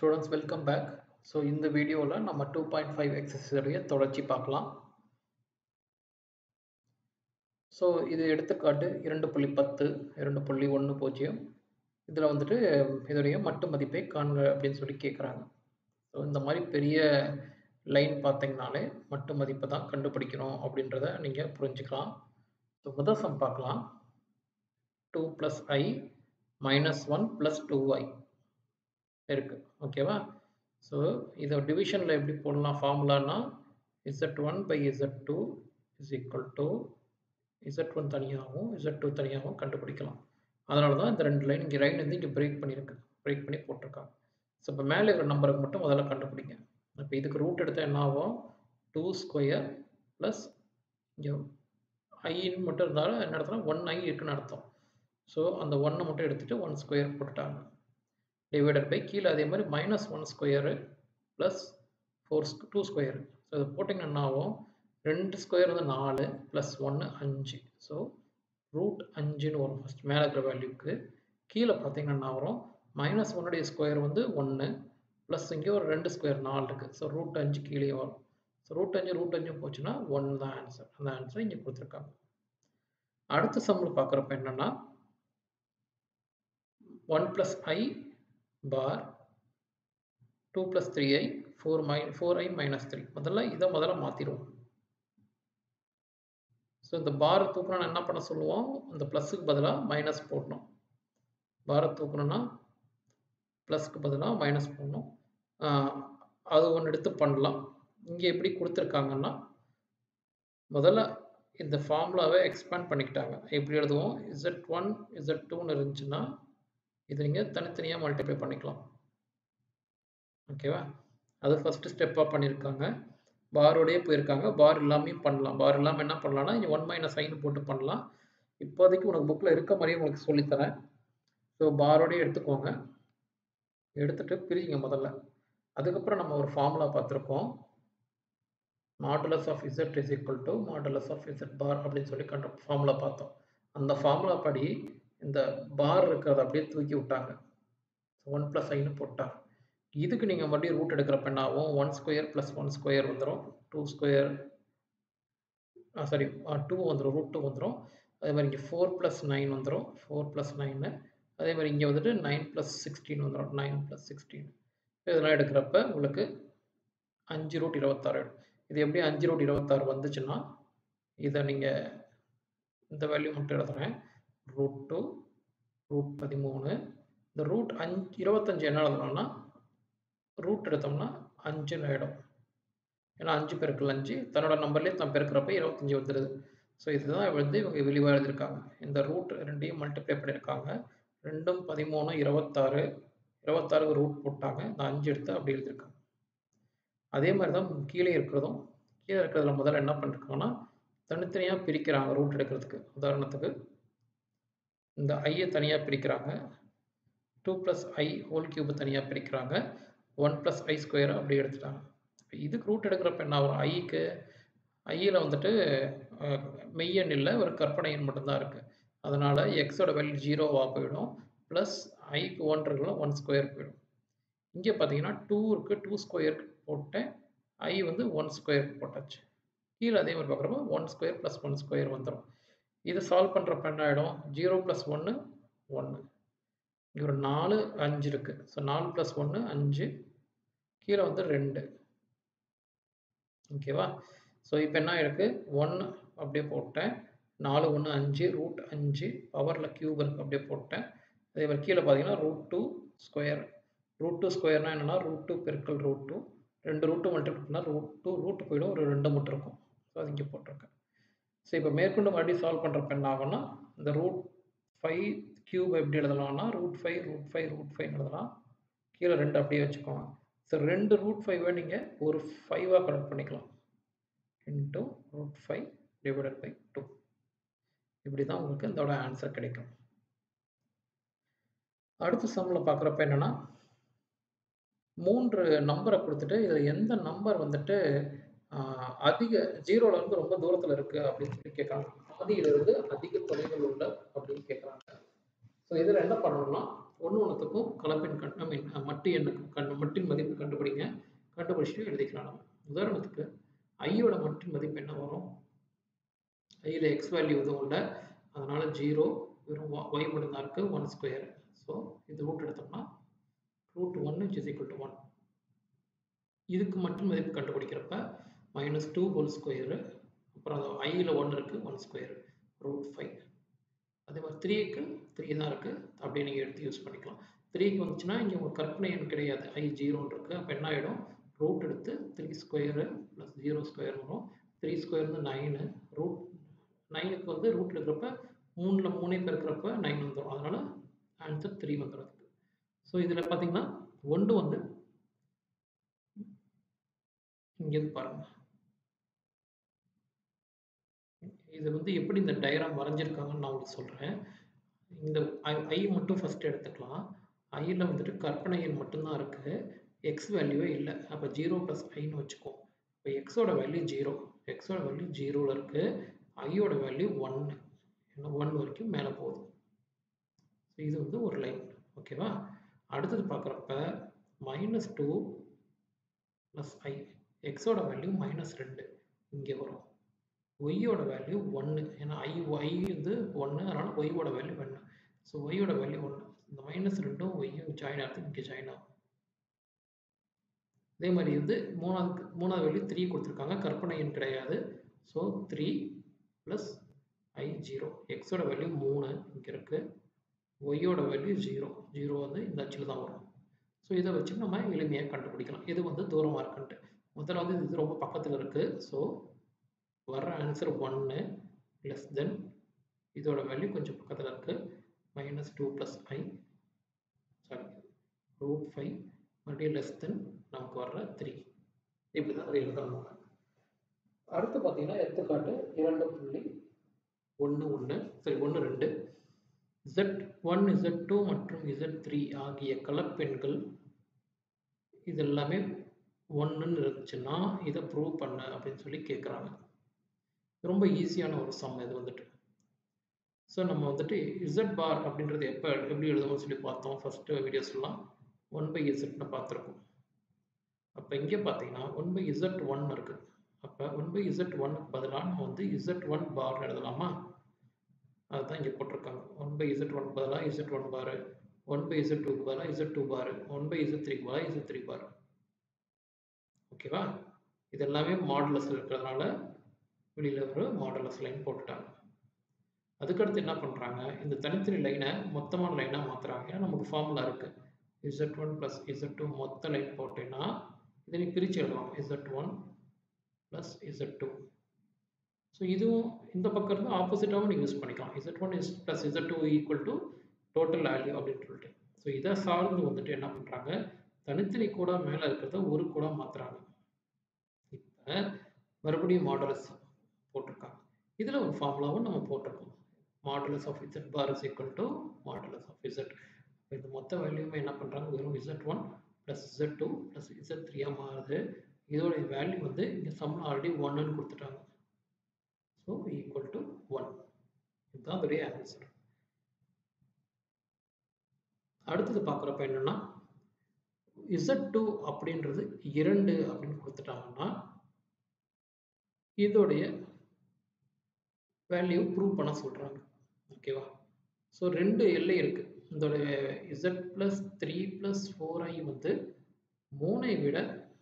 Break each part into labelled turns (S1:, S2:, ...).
S1: students welcome back so இந்த வீடியோவில் நம்ம டூ பாயிண்ட் ஃபைவ் எக்ஸசைஸுடைய தொடர்ச்சி பார்க்கலாம் ஸோ இது எடுத்துக்காட்டு இரண்டு புள்ளி பத்து இரண்டு புள்ளி ஒன்று பூஜ்ஜியம் இதில் வந்துட்டு இதோடைய மட்டு மதிப்பை காண்க அப்படின்னு சொல்லி கேட்குறாங்க ஸோ இந்த மாதிரி பெரிய லைன் பார்த்தீங்கனாலே மட்டு மதிப்பை தான் கண்டுபிடிக்கணும் அப்படின்றத நீங்கள் புரிஞ்சுக்கலாம் ஸோ முதல் சம் பார்க்கலாம் two plus i minus one plus two i இருக்கு ஓகேவா ஸோ இதை டிவிஷனில் எப்படி போடலாம் ஃபார்முலானா Z one by Z two is equal to Z one தனியாகவும் இசட் டூ தனியாகவும் கண்டுபிடிக்கலாம் அதனால தான் இந்த ரெண்டு லைன் இங்கே லைன் வந்து இங்கே பிரேக் பண்ணியிருக்கு பிரேக் பண்ணி போட்டிருக்காங்க ஸோ இப்போ மேலே இருக்கிற நம்பருக்கு மட்டும் முதல்ல கண்டுபிடிங்க இப்போ இதுக்கு ரூட் எடுத்தால் என்ன ஆகும் டூ ஸ்கொயர் ப்ளஸ் இங்கே ஐன்னு மட்டும் இருந்தாலும் என்ன அர்த்தம் ஒன் ஐ இருக்குன்னு அர்த்தம் ஸோ அந்த ஒன்னை மட்டும் எடுத்துகிட்டு ஒன் ஸ்கொயர் போட்டுட்டாங்க டிவைடட் பை கீழே அதே மாதிரி minus one square plus four two square so இது போட்டிங்கன்னா என்ன ஆகும் ரெண்டு ஸ்கொயர் வந்து நாலு ப்ளஸ் ஒன்று அஞ்சு ஸோ ரூட் அஞ்சுன்னு வரும் ஃபஸ்ட் மேலே இருக்கிற வேல்யூக்கு கீழே பார்த்தீங்கன்னா என்ன வரும் மைனஸ் ஒன்னுடைய ஸ்கொயர் வந்து ஒன்று ப்ளஸ் இங்கே ஒரு ரெண்டு ஸ்கொயர் நாலு இருக்குது ஸோ ரூட் அஞ்சு கீழே வரும் ஸோ ரூட் அஞ்சு ரூட் அஞ்சு போச்சுன்னா ஒன் தான் ஆன்சர் அந்த ஆன்சர் இங்கே கொடுத்துருக்காங்க அடுத்த சம்மில் பார்க்குறப்ப என்னென்னா one plus i bar 2 plus 3i 4 min 4i minus 3 முதல்ல இதை முதல்ல மாற்றிடுவோம் ஸோ இந்த பாரை தூக்கணும்னா என்ன பண்ண சொல்லுவோம் இந்த ப்ளஸுக்கு பதிலாக மைனஸ் போடணும் பாரை தூக்கணும்னா ப்ளஸ்க்கு பதிலாக மைனஸ் போடணும் அது ஒன்று எடுத்து பண்ணலாம் இங்கே எப்படி கொடுத்துருக்காங்கன்னா முதல்ல இந்த ஃபார்முலாவை எக்ஸ்பேண்ட் பண்ணிக்கிட்டாங்க எப்படி எழுதுவோம் இசட் ஒன் இசட் டூன்னு இருந்துச்சுன்னா இது நீங்கள் தனித்தனியாக மல்டிப்ளை பண்ணிக்கலாம் ஓகேவா அது ஃபஸ்ட்டு ஸ்டெப்பாக பண்ணியிருக்காங்க பாரோடையே போயிருக்காங்க பார் இல்லாமையும் பண்ணலாம் பார் இல்லாமல் என்ன பண்ணலாம்னா இங்கே ஒன் மைனஸ் ஐன்னு போட்டு பண்ணலாம் இப்போதைக்கு உனக்கு புக்கில் இருக்க மாதிரியே உங்களுக்கு சொல்லித்தரேன் ஸோ பாரோடையே எடுத்துக்கோங்க எடுத்துகிட்டு பிரிங்க முதல்ல அதுக்கப்புறம் நம்ம ஒரு ஃபார்முலா பார்த்துருக்கோம் modulus of Z is equal to modulus of Z bar அப்படின்னு சொல்லி கண்ட ஃபார்முலா பார்த்தோம் அந்த ஃபார்முலா படி இந்த பார் இருக்கிறத அப்படியே தூக்கி விட்டாங்க ஒன் ப்ளஸ் ஐன்னு போட்டாங்க இதுக்கு நீங்கள் மறுபடியும் ரூட் எடுக்கிறப்ப என்ன ஆகும் one square plus one square வந்துடும் டூ ஸ்கொயர் சாரி டூ வந்துடும் ரூட் டூ வந்துடும் அதே மாதிரி இங்கே ஃபோர் ப்ளஸ் நைன் வந்துடும் ஃபோர் ப்ளஸ் நைனு அதே மாதிரி இங்கே வந்துட்டு நைன் ப்ளஸ் சிக்ஸ்டீன் வந்துடும் நைன் ப்ளஸ் சிக்ஸ்டீன் இதெல்லாம் எடுக்கிறப்ப உங்களுக்கு அஞ்சு ரூட் இருபத்தாறு இது எப்படி அஞ்சு ரூட் இருபத்தாறு வந்துச்சுன்னா இதை நீங்கள் இந்த வேல்யூ மட்டும் எழுதுறேன் ரூட் டூ ரூட் பதிமூணு இந்த ரூட் அஞ்சு இருபத்தஞ்சு என்ன எழுதணும்னா ரூட் எடுத்தோம்னா அஞ்சுன்னு ஆகிடும் ஏன்னா அஞ்சு பெருக்கள் அஞ்சு தன்னோட நம்பர்லேயே தான் பெருக்கிறப்ப இருபத்தஞ்சி வந்துடுது ஸோ இதுதான் வந்து இவங்க வெளிவாக எழுதியிருக்காங்க இந்த ரூட் ரெண்டையும் மல்டிப்ளை பண்ணியிருக்காங்க ரெண்டும் பதிமூணு இருபத்தாறு இருபத்தாறுக்கு ரூட் போட்டாங்க இந்த அஞ்சு எடுத்து அப்படி எழுதியிருக்காங்க அதே மாதிரி தான் கீழே இருக்கிறதும் கீழே இருக்கிறதுல முதல்ல என்ன பண்ணிருக்காங்கன்னா தனித்தனியாக பிரிக்கிறாங்க ரூட் எடுக்கிறதுக்கு உதாரணத்துக்கு இந்த ஐயை தனியாக பிரிக்கிறாங்க two plus i whole cube தனியாக பிரிக்கிறாங்க ஒன் ப்ளஸ் ஐ ஸ்கொயர் அப்படி எடுத்துட்டாங்க இதுக்கு ரூட் எடுக்கிறப்ப என்ன ஆகும் ஐக்கு ஐயில் வந்துட்டு மெய்யன் இல்லை ஒரு கற்பனை எண் மட்டும்தான் இருக்குது அதனால் எக்ஸோட வேல்யூ ஜீரோவாக போயிடும் ப்ளஸ் ஐக்கு ஒன் இருக்கலாம் ஒன் ஸ்கொயர் போயிடும் இங்கே பார்த்தீங்கன்னா டூ இருக்குது டூ ஸ்கொயர் போட்டேன் ஐ வந்து ஒன் ஸ்கொயர் போட்டாச்சு கீழே அதே மாதிரி பார்க்குறப்ப one square plus one square வந்துடும் இதை சால்வ் பண்ணுறப்ப என்ன ஆகிடும் ஜீரோ ப்ளஸ் ஒன்று ஒன்று இங்கே ஒரு நாலு அஞ்சு இருக்குது ஸோ நாலு ப்ளஸ் ஒன்று அஞ்சு கீழே வந்து ரெண்டு ஓகேவா ஸோ இப்போ என்ன இருக்குது ஒன்று அப்படியே போட்டேன் நாலு ஒன்று அஞ்சு ரூட் அஞ்சு பவரில் கியூப் இருக்குது அப்படியே போட்டேன் அதே மாதிரி கீழே பார்த்தீங்கன்னா root two square root two ஸ்கொயர்னால் என்னென்னா ரூட் டூ பெருக்கல் ரூட் டூ ரெண்டு ரூட்டு மல்டிபிள் பண்ணால் ரூட் டூ ரூட்டு போயிடும் ஒரு ரெண்டு மட்டும் இருக்கும் ஸோ அது இங்கே போட்டிருக்கேன் ஸோ இப்போ மேற்கொண்டு மறுபடியும் சால்வ் பண்ணுறப்ப என்ன ஆகும்னா இந்த ரூட் ஃபைவ் கியூப் எப்படி எழுதலாம்னா root five root five root five எழுதலாம் கீழே ரெண்டு அப்படியே வச்சுக்கோங்க ஸோ ரெண்டு ரூட் ஃபைவை நீங்கள் ஒரு ஃபைவாக கனெக்ட் பண்ணிக்கலாம் into root five divided by two இப்படி தான் உங்களுக்கு இதோட ஆன்சர் கிடைக்கும் அடுத்த சம்மில் பார்க்குறப்ப என்னென்னா மூன்று நம்பரை கொடுத்துட்டு இதில் எந்த நம்பர் வந்துட்டு அதிக ஜீரோல இருந்து ரொம்ப தூரத்தில் இருக்கு அப்படின்னு சொல்லி கேட்குறாங்க ஆதியிலிருந்து அதிக தொலைவில் உள்ள அப்படின்னு கேட்குறாங்க ஸோ இதில் என்ன பண்ணணும்னா ஒன்று ஒன்றுத்துக்கும் கலப்பெண் கண் ஐ மீன் மட்டு எண்ணுக்கு கண்டு மட்டின் மதிப்பு கண்டுபிடிங்க கண்டுபிடிச்சிட்டு எழுதிக்கலாம் நம்ம உதாரணத்துக்கு ஐயோட மட்டின் மதிப்பு என்ன வரும் ஐயில் எக்ஸ் வேல்யூ எதுவும் இல்லை அதனால் ஜீரோ வெறும் ஒய் மட்டும்தான் இருக்குது ஒன் ஸ்கொயர் ஸோ இது ரூட் எடுத்தோம்னா root one is equal to one இதுக்கு மட்டும் மதிப்பு கண்டுபிடிக்கிறப்ப மைனஸ் டூ ஹோல் ஸ்கொயரு அப்புறம் அது ஐயில் ஒன் இருக்குது ஒன் ஸ்கொயர் ரூட் ஃபைவ் அதே மாதிரி த்ரீக்கு த்ரீ தான் இருக்குது அப்படியே நீங்கள் எடுத்து யூஸ் பண்ணிக்கலாம் த்ரீக்கு வந்துச்சுன்னா இங்கே உங்களுக்கு கற்பனை எண் கிடையாது ஐ ஜீரோன்னு இருக்குது அப்போ என்ன ஆகிடும் ரூட் எடுத்து three square plus zero square வரும் த்ரீ ஸ்கொயர் வந்து நைனு ரூட் நைனுக்கு வந்து ரூட் இருக்கிறப்ப மூணில் மூணே பெருக்கிறப்ப நைன் வந்துடும் அதனால் ஆன்சர் த்ரீ வந்துடும் அதுக்கு ஸோ இதில் பார்த்தீங்கன்னா ஒன்று வந்து இங்கேருந்து பாருங்கள் இது வந்து எப்படி இந்த டயராம் வரைஞ்சிருக்காங்கன்னு நான் உங்களுக்கு சொல்கிறேன் இந்த ஐ ஐ மட்டும் ஃபஸ்ட் எடுத்துக்கலாம் ஐயில் வந்துட்டு கற்பனை எண் மட்டும்தான் இருக்குது எக்ஸ் வேல்யூவே இல்லை அப்போ ஜீரோ ப்ளஸ் ஐன்னு வச்சுக்கோம் இப்போ எக்ஸோட வேல்யூ ஜீரோ எக்ஸோட வேல்யூ ஜீரோவில் இருக்குது ஐயோட வேல்யூ ஒன்று ஏன்னா ஒன் வரைக்கும் மேலே போகுது ஸோ இது வந்து ஒரு லைன் ஓகேவா அடுத்தது பார்க்குறப்ப மைனஸ் டூ ப்ளஸ் ஐ எக்ஸோட வேல்யூ மைனஸ் ரெண்டு இங்கே வரும் ஒய்யோட வேல்யூ ஒன்று ஏன்னா ஐ ஒய் வந்து ஒன்று அதனால் ஒய்யோட வேல்யூ ஒன்று ஸோ ஒய்யோட வேல்யூ ஒன்று இந்த மைனஸ் ரெண்டும் ஒய்யும் ஜாயின் ஆகுது இங்கே ஜாயின் ஆகும் அதே மாதிரி வந்து மூணாவது மூணாவது வேல்யூ த்ரீ கொடுத்துருக்காங்க கற்பனை எண் கிடையாது so three plus i zero எக்ஸோட வேல்யூ மூணு இங்கே இருக்குது ஒய்யோட வேல்யூ ஜீரோ ஜீரோ வந்து இந்த அச்சில் தான் வரும் ஸோ இதை வச்சு நம்ம எளிமையாக கண்டுபிடிக்கலாம் இது வந்து தூரமாக இருக்குன்ட்டு முதல்ல வந்து இது ரொம்ப பக்கத்தில் இருக்குது ஸோ வர்ற ஆன்சர் ஒன்று லெஸ் தென் இதோட வேல்யூ கொஞ்சம் பக்கத்தில் இருக்குது minus two plus i sorry root five மறுபடியும் லெஸ் தென் நமக்கு வர்ற த்ரீ இப்படி தான் அதை எழுதணும் அடுத்து பார்த்தீங்கன்னா எடுத்துக்காட்டு இரண்டு புள்ளி ஒன்று ஒன்று சரி ஒன்று ரெண்டு இசட் ஒன் இசட் டூ மற்றும் இசட் த்ரீ ஆகிய கலப்பெண்கள் இது எல்லாமே ஒன்றுன்னு இருந்துச்சுன்னா இதை ப்ரூவ் பண்ண அப்படின்னு சொல்லி கேட்குறாங்க ரொம்ப ஈஸியான ஒரு சம் இது வந்துட்டு ஸோ நம்ம வந்துட்டு இசட் பார் அப்படின்றது எப்போ எப்படி எழுதணும்னு சொல்லி பார்த்தோம் ஃபஸ்ட்டு வீடியோஸ்லாம் ஒன் பை இசட்னு பார்த்துருக்கோம் அப்போ இங்கே பார்த்தீங்கன்னா ஒன் பை இசட் ஒன் இருக்குது அப்போ ஒன் பை இசட் ஒன்னுக்கு பதிலாக நம்ம வந்து இசட் ஒன் பார் எழுதலாமா அதுதான் இங்கே போட்டிருக்காங்க ஒன் பை இசட் ஒன் பதிலாக Z one bar one by Z டூக்கு பதிலாக Z two bar one by Z த்ரீக்கு பதிலாக இசட் த்ரீ பாரு ஓகேவா இது எல்லாமே மாடலஸ் இருக்கிறதுனால வெளியில் ஒரு மாடலஸ் லைன் போட்டுட்டாங்க அதுக்கடுத்து என்ன பண்ணுறாங்க இந்த தனித்தனி லைனை மொத்தமான லைனாக மாற்றுறாங்க ஏன்னா நமக்கு ஃபார்முலா இருக்குது Z one plus Z two மொத்த லைன் போட்டேன்னா இதை நீ பிரித்து எழுதலாம் Z one plus Z two so இதுவும் இந்த பக்கம் இருந்து ஆப்போசிட்டாகவும் நீங்கள் யூஸ் பண்ணிக்கலாம் Z one is plus Z two equal to total value அப்படின்னு சொல்லிட்டு ஸோ இதை சார்ந்து வந்துட்டு என்ன பண்ணுறாங்க தனித்தனி கூட மேலே இருக்கிறத ஒரு கூட மாற்றுறாங்க இப்போ மறுபடியும் மாடலஸ் போட்டிருக்காங்க இதில் ஒரு ஃபார்முலாவும் நம்ம போட்டிருக்கோம் modulus of Z bar is equal to modulus of Z இந்த மொத்த வேல்யூமே என்ன பண்ணுறாங்க வெறும் Z one plus Z two plus Z த்ரீயாக மாறுது இதோடைய வேல்யூ வந்து இங்கே சம்மில் ஆல்ரெடி ஒன்னுன்னு கொடுத்துட்டாங்க ஸோ ஈக்குவல் டு ஒன் இதுதான் அதோடைய ஆன்சர் அடுத்தது பார்க்குறப்ப என்னென்னா இசட் டூ அப்படின்றது இரண்டு அப்படின்னு கொடுத்துட்டாங்கன்னா இதோடைய வேல்யூ ப்ரூவ் பண்ண சொல்கிறாங்க ஓகேவா ஸோ ரெண்டு எல்லை இருக்குது இதோடைய Z plus three plus four i வந்து மூணை விட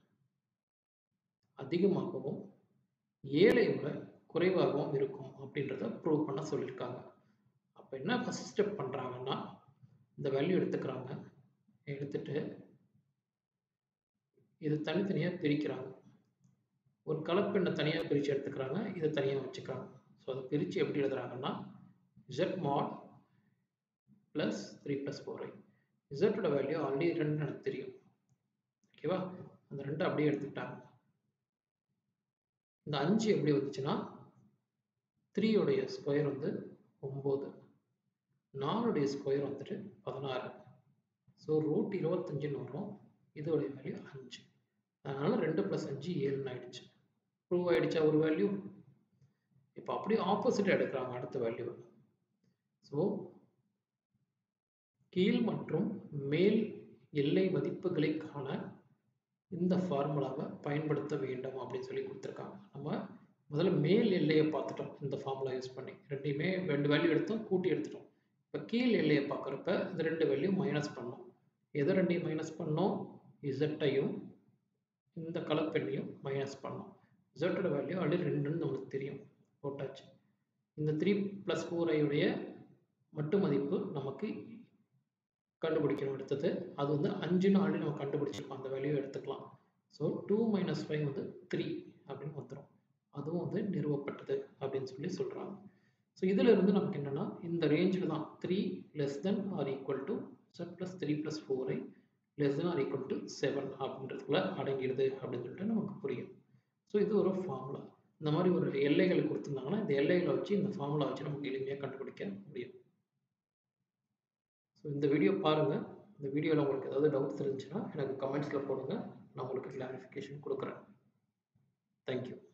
S1: அதிகமாகவும் ஏழை விட குறைவாகவும் இருக்கும் அப்படின்றத ப்ரூவ் பண்ண சொல்லியிருக்காங்க அப்போ என்ன ஃபஸ்ட் ஸ்டெப் பண்ணுறாங்கன்னா இந்த வேல்யூ எடுத்துக்கிறாங்க எடுத்துட்டு இது தனித்தனியாக பிரிக்கிறாங்க ஒரு கலப்பெண்ணை தனியாக பிரித்து எடுத்துக்கிறாங்க இதை தனியாக வச்சுக்கிறாங்க ஸோ அதை பிரித்து எப்படி எழுதுறாங்கன்னா Z mod plus three plus four i இசட்டோட வேல்யூ ஆல்ரெடி ரெண்டு எனக்கு தெரியும் ஓகேவா அந்த ரெண்டு அப்படியே எடுத்துக்கிட்டாங்க இந்த அஞ்சு எப்படி வந்துச்சுன்னா த்ரீயோடைய ஸ்கொயர் வந்து ஒம்பது நாலுடைய ஸ்கொயர் வந்துட்டு பதினாறு ஸோ ரூட் இருபத்தஞ்சுன்னு வரும் இதோடைய வேல்யூ அஞ்சு அதனால் ரெண்டு ப்ளஸ் அஞ்சு ஏழுன்னு ஆயிடுச்சு ப்ரூவ் ஆயிடுச்சா ஒரு வேல்யூ இப்போ அப்படியே ஆப்போசிட் எடுக்கிறாங்க அடுத்த வேல்யூ ஸோ கீழ் மற்றும் மேல் எல்லை மதிப்புகளை காண இந்த ஃபார்முலாவை பயன்படுத்த வேண்டும் அப்படின்னு சொல்லி கொடுத்துருக்காங்க நம்ம முதல்ல மேல் எல்லையை பார்த்துட்டோம் இந்த ஃபார்முலா யூஸ் பண்ணி ரெண்டையுமே ரெண்டு வேல்யூ எடுத்தோம் கூட்டி எடுத்துட்டோம் இப்போ கீழ் எல்லையை பார்க்குறப்ப இந்த ரெண்டு வேல்யூ மைனஸ் பண்ணோம் எதை ரெண்டையும் மைனஸ் பண்ணோம் இசட்டையும் இந்த கலப்பெண்ணையும் மைனஸ் பண்ணோம் இசட்டோட வேல்யூ ஆல்ரெடி ரெண்டுன்னு நம்மளுக்கு தெரியும் போட்டாச்சு இந்த த்ரீ ப்ளஸ் ஃபோர் ஐயுடைய மட்டு மதிப்பு நமக்கு கண்டுபிடிக்கணும் அடுத்தது அது வந்து அஞ்சுன்னு ஆல்ரெடி நம்ம கண்டுபிடிச்சிருக்கோம் அந்த வேல்யூ எடுத்துக்கலாம் ஸோ டூ மைனஸ் ஃபைவ் வந்து த்ரீ அப்படின்னு வந்துடும் அதுவும் வந்து நிறுவப்பட்டது அப்படின்னு சொல்லி சொல்கிறாங்க ஸோ இதில் இருந்து நமக்கு என்னென்னா இந்த ரேஞ்சில் தான் three less than or equal to Z plus three plus ஃபோரை less than or equal to seven அப்படின்றதுக்குள்ள அடங்கிடுது அப்படின்னு சொல்லிட்டு நமக்கு புரியும் ஸோ இது ஒரு ஃபார்முலா இந்த மாதிரி ஒரு எல்லைகள் கொடுத்துருந்தாங்கன்னா இந்த எல்லைகளை வச்சு இந்த ஃபார்முலா வச்சு நமக்கு எளிமையாக கண்டுபிடிக்க முடியும் ஸோ இந்த வீடியோ பாருங்கள் இந்த வீடியோவில் உங்களுக்கு ஏதாவது டவுட்ஸ் இருந்துச்சுன்னா எனக்கு கமெண்ட்ஸில் போடுங்க நான் உங்களுக்கு கிளாரிஃபிகேஷன் கொடுக்குறேன் தேங்க்யூ